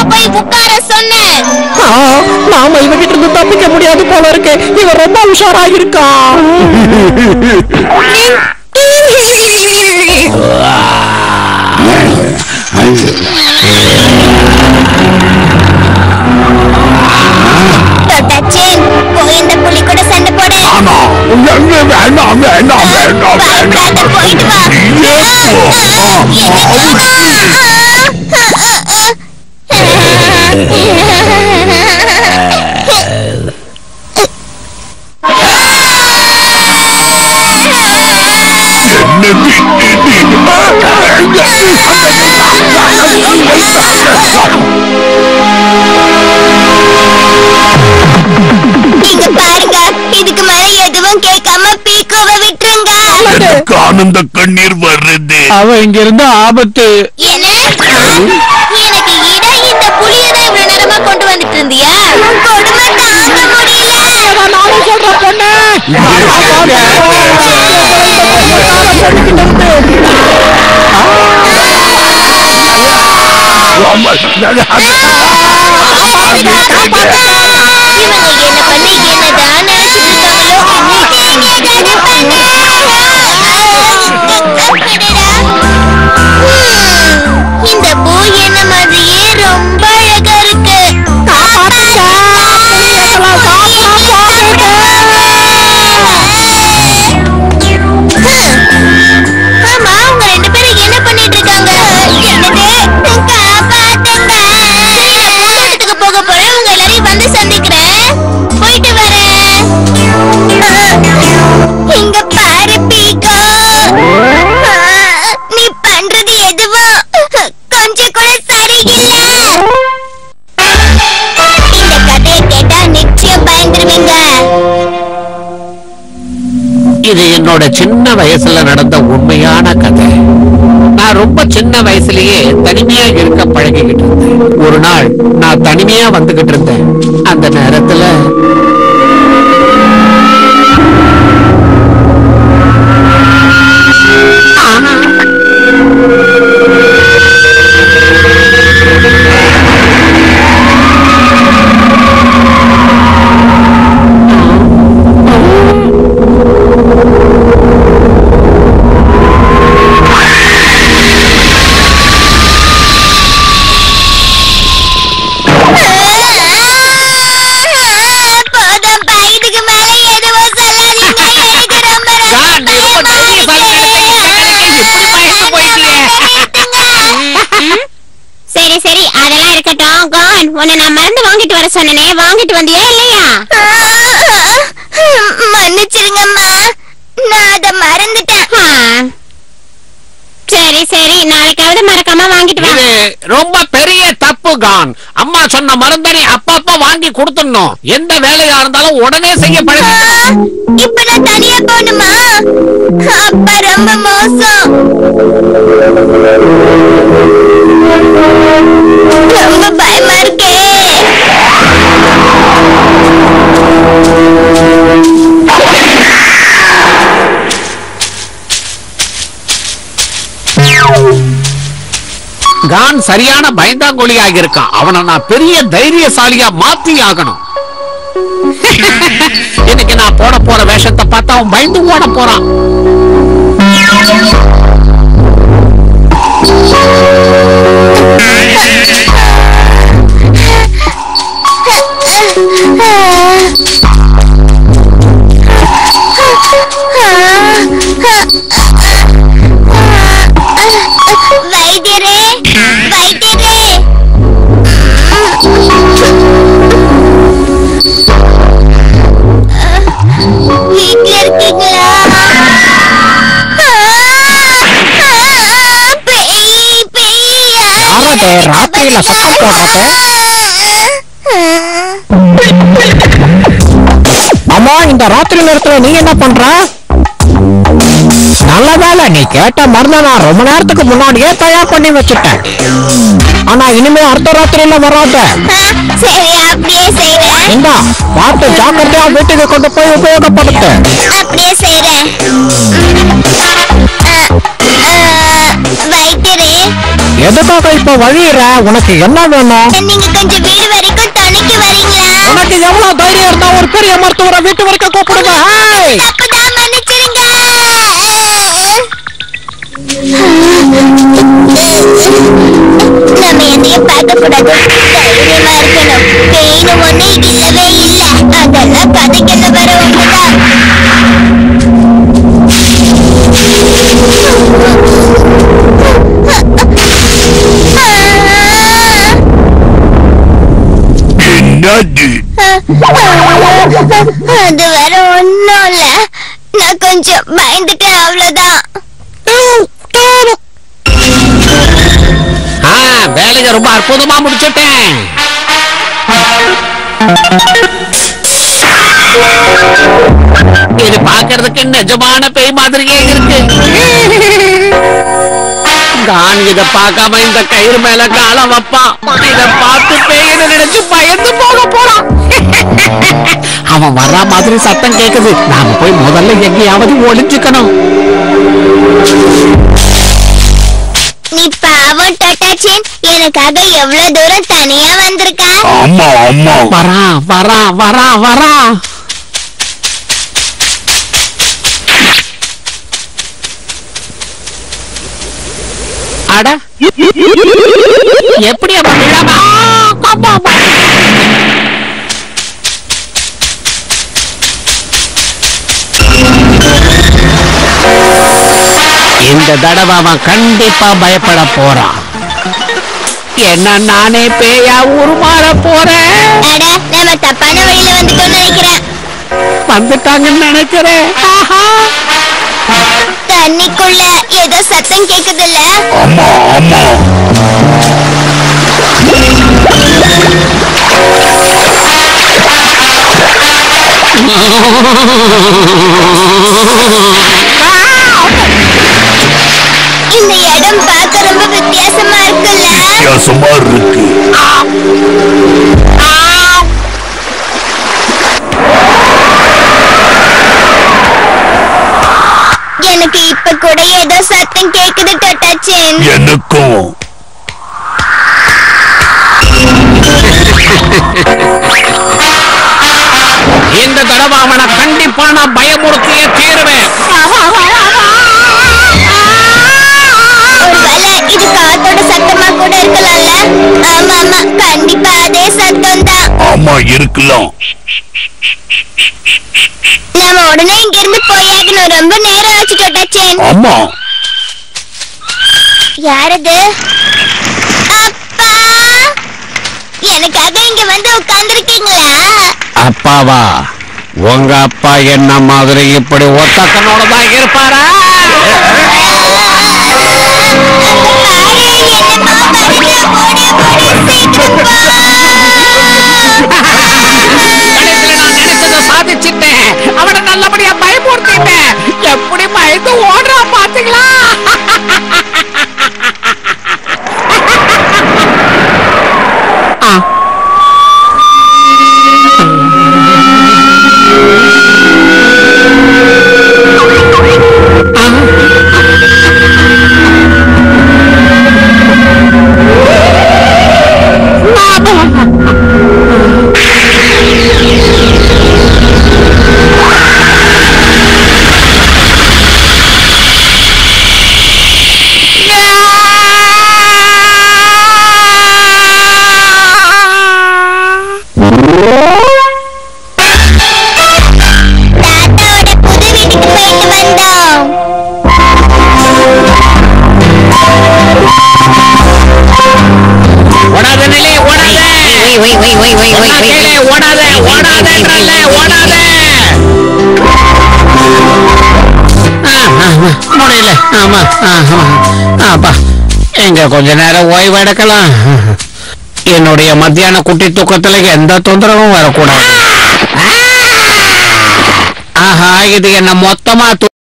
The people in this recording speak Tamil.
போய் உட்கார சொன்னேன் ஆ, நாம இவகிட்ட இருந்து தப்பிக்க முடியாது போல இருக்கு இவன் ரொம்ப உஷாரா இருக்கான் தொட்டாச்சேன் போய் இந்த புலி கூட சண்டை போடு ஆனா வேண்டாம் வேண்டாம் வேண்டாம் வேண்டாம் பயப்படாத போயிட்டு வா நீங்க பாருங்க இதுக்கு மேல எதுவும் கேட்காம பீக்கோவை விட்டுருங்க எனக்கு ஆனந்த கண்ணீர் வருது அவ இங்க இருந்து ஆபத்து என்ன எனக்கு இட இந்த புளிய தான் இவ்வளவு நேரமா கொண்டு வந்துட்டு இருந்தியா கொடுமை தாங்க முடியல நானும் சொல்ற பொண்ணு இவங்க என்ன பண்ணி என்னதான் நினைச்சிட்டு இருக்காங்களோ நீங்க ஏதாவது பண்ணு. ஹம், இந்த பூ என்ன மாதிரியே ரொம்ப அழகா இருக்கு ஆமா அவங்க ரெண்டு பேரும் என்ன பண்ணிட்டு இருக்காங்க என்னது காப்பாத்துங்க பூந்தோட்டத்துக்கு போக போறேன் உங்க எல்லாரையும் வந்து சந்திக்கிறேன் போயிட்டு வரேன் இங்க பாரு பீகோ நீ பண்றது எதுவும் கொஞ்சம் கூட சரியில்லை இந்த கதையை கேட்டா நிச்சயம் பயந்துருவீங்க இது என்னோட சின்ன வயசுல நடந்த உண்மையான கதை நான் ரொம்ப சின்ன வயசுலயே தனிமையா இருக்க பழகிக்கிட்டு இருந்தேன் ஒரு நாள் நான் தனிமையா வந்துகிட்டு இருந்தேன் அந்த நேரத்துல போதும்பா இதுக்கு மேல எதுவும் சொல்லாதீங்க எனக்கு ரொம்ப ஜான், நீ ரொம்ப சரி சரி அதெல்லாம் இருக்கட்டும் கான் உன்னை நான் மருந்து வாங்கிட்டு வர சொன்னனே வாங்கிட்டு வந்தியா இல்லையா மன்னிச்சிருங்கம்மா நான் அத மறந்துட்டேன் சரி சரி நாளைக்காவது மறக்காம வாங்கிட்டு வா இது ரொம்ப பெரிய தப்பு கான் அம்மா சொன்ன மருந்தனை அப்பப்ப வாங்கி கொடுத்துடணும் எந்த வேலையா இருந்தாலும் உடனே செய்ய பழகு இப்ப நான் தனியா போகணுமா அப்பா ரொம்ப மோசம் ரொம்ப பயமா இருக்கே கான் சரியான பயந்தாங்கொழியாக இருக்கான் அவனை நான் பெரிய தைரியசாலியா மாத்தி ஆகணும் இன்னைக்கு நான் போட போற வேஷத்தை பார்த்தா அவன் பயந்து ஓட போறான் வைத்தியரே வைத்தியரே வீட்ல இருக்கீங்களா பேய் பேயா யாரது ராத்திரியில சத்தம் போடுறது அம்மா இந்த ராத்திரி நேரத்துல நீ என்ன பண்ற நல்ல வேலை நீ கேட்ட மருந்த நான் ரொம்ப நேரத்துக்கு முன்னாடியே தயார் பண்ணி வச்சுட்டேன் ஆனா இனிமே அடுத்த ராத்திரியில வராத சரி அப்படியே செய்றேன் இந்தா பார்த்து ஜாக்கிரதையா வீட்டுக்கு கொண்டு போய் உபயோகப்படுத்து அப்படியே செய்றேன் வைத்தியரே எதுக்காக இப்ப வழியிற உனக்கு என்ன வேணும் நீங்க கொஞ்சம் வீடு வரைக்கும் துணைக்கு வரீங்களா உனக்கு எவ்வளவு தைரியம் இருந்தா ஒரு பெரிய மருத்துவரை வீட்டு வரைக்கும் கூப்பிடுவேன் ஹேய்! தப்புதான் மன்னிச்சிருங்க நம்ம எதையும் பார்க்க கூடாது தைரியமா இருக்கணும் பெயின் ஒண்ணு இல்லவே இல்ல அதெல்லாம் கதைக்கெல்லாம் வர ஒண்ணுதான் என்னது அது வேற ஒண்ணும் இல்ல நான் கொஞ்சம் பயந்துட்டேன் அவ்வளவுதான் ஆ, வேலையை ரொம்ப அற்புதமா முடிச்சிட்டேன் இது பாக்குறதுக்கு நிஜமான பேய் மாதிரியே இருக்கு நான் இத பார்க்காம இந்த கயிறு மேல கால வைப்பான் இத பார்த்து பேய்னு நினைச்சு பயந்து போக போறான் அவன் வர்ற மாதிரி சத்தம் கேக்குது நாம போய் முதல்ல எங்கேயாவது ஒளிஞ்சுக்கணும் நீ பாவம் டட்டாச்சின் எனக்காக எவ்வளவு தூரம் தனியா வந்திருக்க ஆமா ஆமா வரான் வரான் வரான் வரான் அட எப்படி அவன் விழாம ஆ, அப்பா, அப்பா. இந்த தடவை அவன் கண்டிப்பா பயப்பட போறான் என்ன நானே பேயா உருமாற போறேன் அட நம்ம தப்பான வழியில வந்துட்டோம்னு நினைக்கிறேன் வந்துட்டாங்கன்னு நினைக்கிறேன் ஆஹா. தண்ணிக்குள்ள ஏதோ சத்தம் கேக்குதுல்ல ஆமா ஆமா இந்த இடம் பார்க்க ரொம்ப வித்தியாசமா இருக்குல்ல வித்தியாசமா இருக்கு எனக்கு இப்ப கூட ஏதோ சத்தம் கேக்குது டட்டாச்சின் எனக்கும் இந்த தடவை அவனை கண்டிப்பா நான் பயமுறுத்திய தீருவேன் ஒருவேளை இது காத்தோட சத்தமா கூட இருக்கலாம்ல ஆமா ஆமா கண்டிப்பா அதே சத்தம் தான் ஆமா இருக்கலாம் நாம உடனே இங்க இருந்து போயாகணும் ரொம்ப நேரம் ஆச்சு டட்டாச்சின் ஆமா யாரது அப்பா எனக்காக இங்க வந்து உட்கார்ந்துருக்கீங்களா அப்பாவா உங்க அப்பா என்ன மாதிரி இப்படி ஒத்தக்கனோட தான் இருப்பாரா கடைசியில நான் நினைச்சதை சாதிச்சிட்டேன் அவனை நல்லபடியா பயமுறுத்திட்டேன் எப்படி பயந்து ஓடுறான் பாத்தீங்களா ஆ. தாத்தாவோட புது வீட்டுக்கு போயிட்டு வந்தோம் ஓடாத நிலை ஓடாத சொன்னா கேளு, ஓடாத ஓடாதன்றல்ல ஓடாத ஆ, ஆ, ஆ, முடியல ஆமா ஆ, ஆமா அப்பா எங்க கொஞ்ச நேரம் ஓய்வு எடுக்கலாம் என்னுடைய மத்தியான குட்டி தூக்கத்துல எந்த தொந்தரவும் வரக்கூடாது ஆஹா இது என்ன மொத்தமா